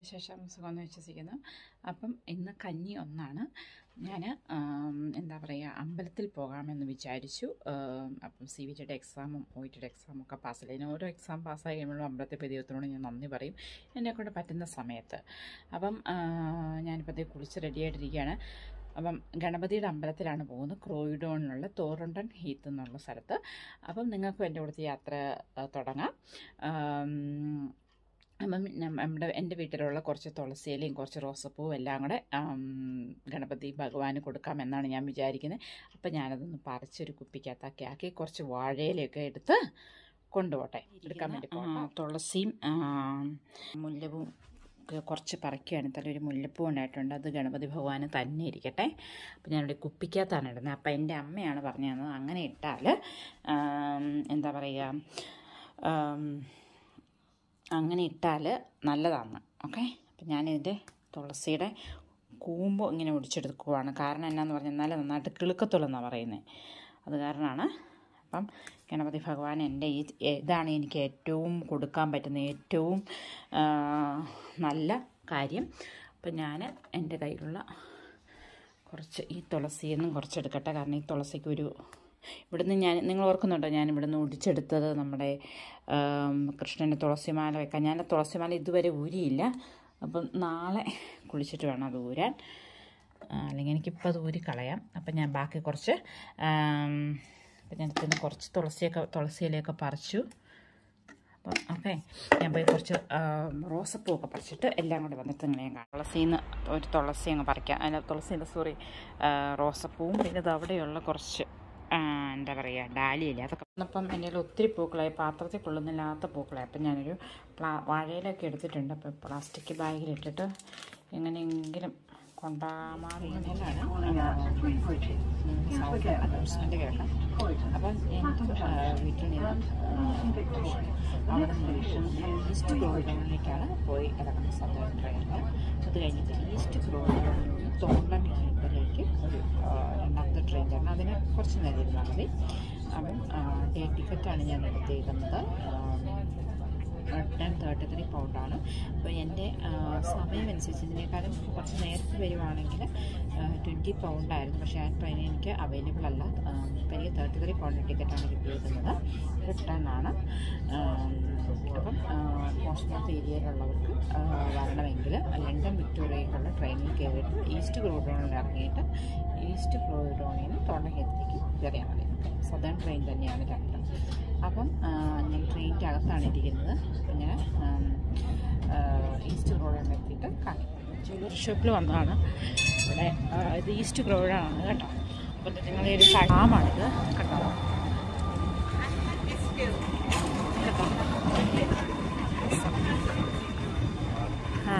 ശേഷം സുഖമെന്ന് വിശ്വസിക്കുന്നു അപ്പം ഇന്ന് കഞ്ഞി ഒന്നാണ് ഞാൻ എന്താ പറയുക അമ്പലത്തിൽ പോകാമെന്ന് വിചാരിച്ചു ആം, അപ്പം സി വി ജിയുടെ എക്സാമും ഒ ടിയുടെ എക്സാമും ഒക്കെ പാസ്സായി ഞാൻ ഓരോ എക്സാം പാസ്സായി കഴിയുമ്പോഴും അമ്പലത്തിൽ പോയി ദൈവത്തിനോട് ഞാൻ നന്ദി പറയും എന്നെക്കൊണ്ട് പറ്റുന്ന സമയത്ത് അപ്പം ആ, ഞാനിപ്പോൾ അതേ കുളിച്ച് റെഡിയായിട്ടിരിക്കുകയാണ് അപ്പം ഗണപതിയുടെ അമ്പലത്തിലാണ് പോകുന്നത് ക്രോയിഡോണിലുള്ള തോറണ്ടൻ ഹീത്ത് എന്നുള്ള സ്ഥലത്ത് അപ്പം നിങ്ങൾക്കും എൻ്റെ കൂടത്തെ യാത്ര ആ, തുടങ്ങാം ആം, അപ്പം നം- നമ്മുടെ എൻ്റെ വീട്ടിലുള്ള കുറച്ച് തുളസിയിലയും കുറച്ച് റോസപ്പൂവും എല്ലാം കൂടെ ആം, ഗണപതി ഭഗവാന് കൊടുക്കാമെന്നാണ് ഞാൻ വിചാരിക്കുന്നത് അപ്പം ഞാനതൊന്ന് പറിച്ചൊരു കുപ്പിക്കകത്താക്കി ആക്കി കുറച്ച് വാഴയിലൊക്കെ എടുത്ത് കൊണ്ടുപോട്ടെ എടുക്കാൻ വേണ്ടി പോകാം തുളസിയും ആം, മുല്ലവും ഒക്കെ കുറച്ച് പറിക്കുകയാണ് തല ഒരു മുല്ലപ്പൂ ഉണ്ടായിട്ടുണ്ട് അത് ഗണപതി ഭഗവാന് തന്നെ ഇരിക്കട്ടെ അപ്പം ഞാനിവിടെ കുപ്പിക്കകത്താണ് ഇടുന്നത് അപ്പം എൻ്റെ അമ്മയാണ് പറഞ്ഞു തന്നത് അങ്ങനെ ഇട്ടാൽ ആം, എന്താ പറയുക ആം, അങ്ങനെ ഇട്ടാൽ നല്ലതാണ് ഓക്കെ അപ്പം ഞാനിതിൻ്റെ തുളസിയുടെ കൂമ്പ് ഇങ്ങനെ ഒടിച്ചെടുക്കുവാണ് കാരണം എന്നാന്ന് പറഞ്ഞാൽ എന്നാലേ നന്നായിട്ട് കിളുക്കത്തുള്ളൂ എന്നാണ് പറയുന്നത് അത് കാരണമാണ് അപ്പം ഗണപതി ഭഗവാൻ എൻ്റെ ഈ ഇതാണ് എനിക്ക് ഏറ്റവും കൊടുക്കാൻ പറ്റുന്ന ഏറ്റവും ആ, നല്ല കാര്യം അപ്പം ഞാൻ എൻ്റെ കയ്യിലുള്ള കുറച്ച് ഈ തുളസിയിൽ നിന്നും കുറച്ചെടുക്കട്ടെ കാരണം ഈ തുളസിക്ക് ഒരു ഇവിടുന്ന് ഞാൻ നിങ്ങൾ ഓർക്കുന്നുണ്ടോ ഞാൻ ഇവിടുന്ന് ഒടിച്ചെടുത്തത് നമ്മുടെ ആം, കൃഷ്ണൻ്റെ തുളസിമാല വെക്കാൻ ഞാൻ ആ തുളസിമാല ഇതുവരെ ഊരിയില്ല അപ്പം നാളെ കുളിച്ചിട്ട് വേണം അത് ഊരാൻ ആ, അല്ലെങ്കിൽ എനിക്കിപ്പോൾ അത് ഊരി കളയാം അപ്പം ഞാൻ ബാക്കി കുറച്ച് ആം, അപ്പം ഞാൻ ഇതിന് കുറച്ച് തുളസിയൊക്കെ തുളസിയിലൊക്കെ പറിച്ചു അപ്പം ഓക്കെ ഞാൻ പോയി കുറച്ച് റോസപ്പൂവൊക്കെ പറിച്ചിട്ട് എല്ലാം കൂടെ വന്നിട്ട് ഇങ്ങനെ ഞാൻ കാണാം തുളസിയിൽ നിന്ന് ഒരു തുളസി അങ്ങ് പറിക്കാം അല്ല തുളസിയില്ല സോറി റോസപ്പൂവും പിന്നെ ഇത് അവിടെയുള്ള കുറച്ച് ആ, എന്താ പറയുക ഡാലിയില്ല അതൊക്കെ അപ്പം എൻ്റെ കയ്യിൽ ഒത്തിരി പൂക്കളായി പാത്രത്തിൽ കൊള്ളുന്നില്ലാത്ത പൂക്കളായി അപ്പം ഞാനൊരു പ്ലാ വാഴയിലൊക്കെ എടുത്തിട്ടുണ്ട് അപ്പോൾ പ്ലാസ്റ്റിക് ബാഗിലിട്ടിട്ട് എങ്ങനെയെങ്കിലും കൊണ്ടാമാറുന്നതിലാണ് അനൗൺസ്മെൻറ്റ് കേൾക്കാം അപ്പം എൻ്റെ വീട്ടിൽ നിന്ന് അവിടെ നിന്ന് ഈസ്റ്റ് ഗോൾഡനിലേക്കാണ് പോയി ഇറങ്ങുന്നത് സദർ ട്രെയിനിൽ അത് കഴിഞ്ഞിട്ട് ഈസ്റ്റ് ഗോൾഡനിൽ നിന്ന് തോണ്ടൻ ഹിൽബറിലേക്ക് ഒരു ആ, രണ്ടാമത്തെ ട്രെയിൻ കയറണം അതിന് കുറച്ച് നേരം ഇരുന്നാൽ മതി അപ്പം ഡേ ടിക്കറ്റാണ് ഞാൻ എടുത്തേക്കുന്നത് ടെൻ തേർട്ടി ത്രീ പൗണ്ടാണ് അപ്പോൾ എൻ്റെ സമയം അനുസരിച്ച് ഇതിനേക്കാളും കുറച്ച് നേരത്തെ വരുവാണെങ്കിൽ ട്വൻറ്റി പൗണ്ടായിരുന്നു പക്ഷേ ആ ട്രെയിൻ എനിക്ക് അവൈലബിൾ അല്ല ആ, അപ്പോൾ എനിക്ക് തേർട്ടി ത്രീ പൗണ്ട് ടിക്കറ്റാണ് കിട്ടിയിരിക്കുന്നത് റിട്ടേൺ ആണ് ആം, അപ്പം പോസ്റ്റ്മോർട്ട് ഏരിയയിലുള്ളവർക്ക് ആ, വരണമെങ്കിൽ ലണ്ടൻ വിക്ടോറിയയ്ക്കുള്ള ട്രെയിനിൽ കയറിയിട്ട് ഈസ്റ്റ് ക്രോഡോണിൽ ഇറങ്ങിയിട്ട് ഈസ്റ്റ് ക്രോഡോണിൽ നിന്ന് തൊണ്ടഹേത്തിലേക്ക് കയറിയാൽ മതി സദേൺ ട്രെയിൻ തന്നെയാണ് രണ്ടും അപ്പം ആ, ഞാൻ ട്രെയിനിൻ്റെ അകത്താണ് ഇരിക്കുന്നത് അപ്പം ഞാൻ ആം, ആ, ഈസ്റ്റ് ക്രോഡോണിൽ എത്തിയിട്ട് കാണിക്കും ജ്വല്ലറി ഷോപ്പിൽ വന്നതാണ് ഇവിടെ ആ, ഇത് ഈസ്റ്റ് ക്രോഡാണ് കേട്ടോ അപ്പം നിങ്ങളുടെ ഒരു ഫാമാണിത് കേട്ടോ കേട്ടോ ആ,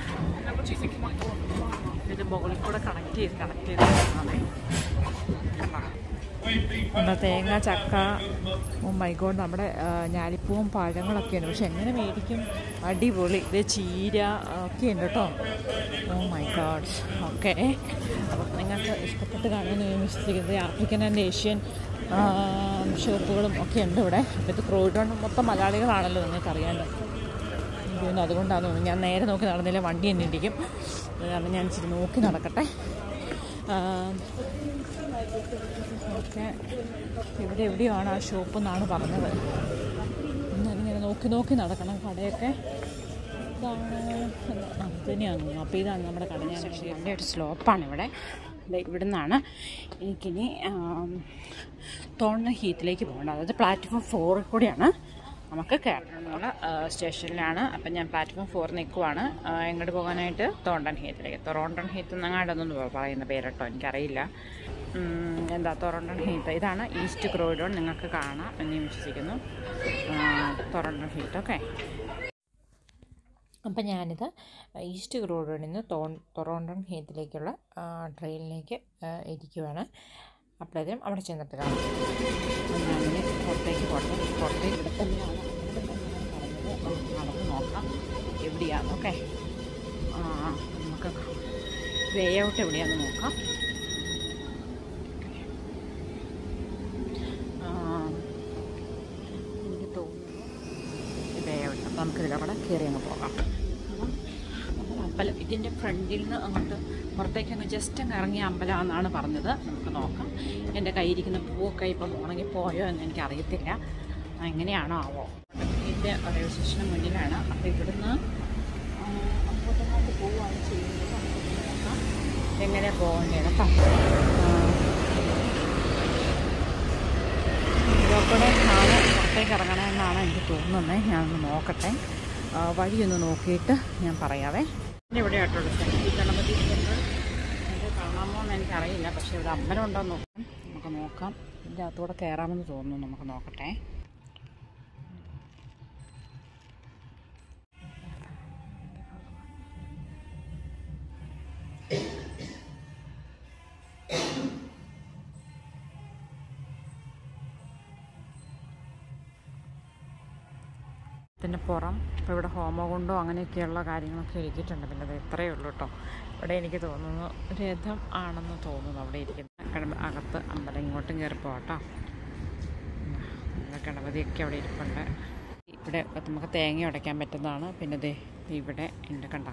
ഇത് മുകളിൽ കൂടെ കണക്ട് ചെയ്ത് കണക്ട് ചെയ്ത് വരുന്നതാണേ. കണ്ടോ? എന്താ തേങ്ങ ചക്ക ഓ മൈഗോഡ് നമ്മുടെ ആ, ഞാലിപ്പൂവും പഴങ്ങളൊക്കെയാണ് പക്ഷെ എങ്ങനെ മേടിക്കും അടിപൊളി ഇത് ചീര ആ, ഒക്കെ ഉണ്ട് കേട്ടോ ഓ മൈ ഗോഡ് ഓക്കെ അപ്പം നിങ്ങൾക്ക് ഇഷ്ടപ്പെട്ട് കാണുമെന്ന് ഞാൻ വിശ്വസിക്കുന്നത് ആഫ്രിക്കൻ ആൻഡ് ഏഷ്യൻ ആ, ഷോപ്പുകളും ഒക്കെ ഉണ്ട് ഇവിടെ അപ്പോൾ ഇത് ക്രോയിഡോൺ മൊത്തം മലയാളികളാണല്ലോ നിങ്ങൾക്കറിയാമല്ലോ എനിക്ക് തോന്നുന്നു അതുകൊണ്ടാണ് തോന്നുന്നു ഞാൻ നേരെ നോക്കി നടന്നില്ല വണ്ടി തന്നെ ഇടിക്കും അത് കാരണം ഞാൻ ഇച്ചിരി നോക്കി നടക്കട്ടെ ഓക്കെ ഇവിടെ എവിടെയാണ് ആ ഷോപ്പ് എന്നാണ് പറഞ്ഞത് ഞാനിങ്ങനെ നോക്കി നോക്കി നടക്കണം കടയൊക്കെ ഇതാണ് ആ ഇത് തന്നെയാണ് തോന്നുന്നു അപ്പോൾ ഇതാണ് നമ്മുടെ കട ഞാൻ എൻ്റെ ഒരു സ്ലോപ്പാണ് ഇവിടെ ദേ ഇവിടെ നിന്നാണ് എനിക്കിനി തോണ്ണ ഹീത്തിലേക്ക് പോകേണ്ടത് അതായത് പ്ലാറ്റ്ഫോം ഫോറിൽ കൂടിയാണ് നമുക്ക് കയറണമെന്നുള്ള സ്റ്റേഷനിലാണ് അപ്പം ഞാൻ പ്ലാറ്റ്ഫോം ഫോർ നിൽക്കുവാണ് ആ, എങ്ങോട്ട് പോകാനായിട്ട് തോണ്ടൻ ഹീത്തിലേക്ക് തൊറോണ്ടൺ ഹീത്ത് എന്നങ്ങാണ്ടൊന്നും പറയുന്ന പേരട്ടോ എനിക്കറിയില്ല ഉം, എന്താ തൊറോണ്ടൺ ഹീത്ത് ഇതാണ് ഈസ്റ്റ് ക്രോയിഡോൺ നിങ്ങൾക്ക് കാണാം എന്ന് ഞാൻ വിശ്വസിക്കുന്നു തൊറോണ്ടൺ ഹീത്ത് ഓക്കെ അപ്പം ഞാനിത് ഈസ്റ്റ് ക്രോയിഡോണിൽ നിന്ന് തോ ടൊറോണ്ടൺ ഹീത്തിലേക്കുള്ള ആ, ട്രെയിനിലേക്ക് ആ, ഇരിക്കുവാണ് അപ്പോഴത്തേക്കും അവിടെ ചെന്നിട്ട് കാണാം അപ്പം ഞാനിനി പുറത്തേക്ക് പോകട്ടെ പുറത്തേക്ക് ഇവിടെ തന്നെയാണ് ഇവിടെ തന്നെയാണ് പറഞ്ഞത് നമുക്ക് നടന്ന് നോക്കാം എവിടെയാണ് ഓക്കെ നമുക്ക് വേ ഔട്ട് എവിടെയാണെന്ന് നോക്കാം ആ, എനിക്ക് തോന്നുന്നു വേ ഔട്ട് അപ്പം നമുക്കിതിലൂടെ കയറി അങ്ങ് പോകാം അപ്പം അമ്പലം ഇതിൻ്റെ ഫ്രണ്ടിൽ നിന്ന് അങ്ങോട്ട് പുറത്തേക്ക് അങ്ങ് ജസ്റ്റ് അങ്ങ് ഇറങ്ങിയ അമ്പലമാണെന്നാണ് പറഞ്ഞത് നമുക്ക് നോക്കാം എൻ്റെ കയ്യിരിക്കുന്ന പൂവൊക്കെ ഇപ്പം ഉണങ്ങി പോയോ എന്ന് എനിക്ക് അറിയത്തില്ല എങ്ങനെയാണോ ആവോ ഇതിൻ്റെ റെയിൽവേ സ്റ്റേഷന് മുന്നിലാണ് അപ്പോൾ ഇവിടുന്ന് ആ, അങ്ങോട്ടങ്ങോട്ട് പോവുകയാണ് ചെയ്യുന്നത് നമുക്ക് നോക്കാം എങ്ങനെ പോകേണ്ടത് കേട്ടോ ഇതോടെ ആണ് പുറത്തേക്ക് ഇറങ്ങണമെന്നാണ് എനിക്ക് തോന്നുന്നത് ഞാനൊന്ന് നോക്കട്ടെ ആ, വഴിയൊന്ന് നോക്കിയിട്ട് ഞാൻ പറയാവേ പിന്നെ ഇവിടെ ആയിട്ടുള്ള സ്ഥലം ഈ ഗണപതി ക്ഷേത്രം ഇത് കാണാമോ എന്ന് എനിക്കറിയില്ല പക്ഷേ ഇവിടെ അമ്പലം ഉണ്ടോ എന്ന് നോക്കാം നമുക്ക് നോക്കാം ഇതിൻ്റെ അകത്തൂടെ കയറാമെന്ന് തോന്നുന്നു നമുക്ക് നോക്കട്ടെ ഇതിൻ്റെ പുറം ഇപ്പോൾ ഇവിടെ ഹോമകുണ്ടോ അങ്ങനെയൊക്കെയുള്ള കാര്യങ്ങളൊക്കെ ഒരുക്കിയിട്ടുണ്ട് പിന്നെ അത് ഇത്രയേ ഉള്ളൂ കേട്ടോ ഇവിടെ എനിക്ക് തോന്നുന്നു രഥം ആണെന്ന് തോന്നുന്നു അവിടെ ഇരിക്കുന്ന ഗണപ അകത്ത് അമ്പലം ഇങ്ങോട്ടും കയറി പോകട്ടോ ഗണപതിയൊക്കെ അവിടെ ഇരിപ്പുണ്ട് ഇവിടെ നമുക്ക് തേങ്ങ ഉടയ്ക്കാൻ പറ്റുന്നതാണ് പിന്നെ ദേ ഇവിടെ ഉണ്ട് കണ്ട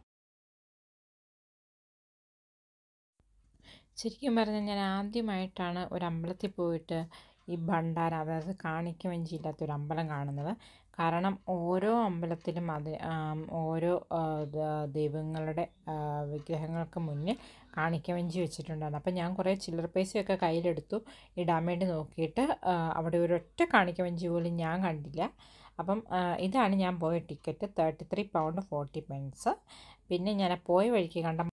ശരിക്കും പറഞ്ഞാൽ ഞാൻ ആദ്യമായിട്ടാണ് ഒരു അമ്പലത്തിൽ പോയിട്ട് ഈ ഭണ്ഡാര അതായത് കാണിക്ക വഞ്ചിയില്ലാത്ത ഒരു അമ്പലം കാണുന്നത് കാരണം ഓരോ അമ്പലത്തിലും അത് ആം, ഓരോ ആ, ദ- ദൈവങ്ങളുടെ ആ, വിഗ്രഹങ്ങൾക്ക് മുന്നിൽ കാണിക്ക വഞ്ചി വെച്ചിട്ടുണ്ടായിരുന്നു അപ്പം ഞാൻ കുറേ ചില്ലറ പൈസയൊക്കെ കയ്യിലെടുത്തു ഇടാൻ വേണ്ടി നോക്കിയിട്ട് ആ, അവിടെ ഒരൊറ്റ കാണിക്ക വഞ്ചി പോലും ഞാൻ കണ്ടില്ല അപ്പം ആ, ഇതാണ് ഞാൻ പോയ ticket thirty three pound forty pence പിന്നെ ഞാൻ ആ പോയ വഴിക്ക് കണ്ട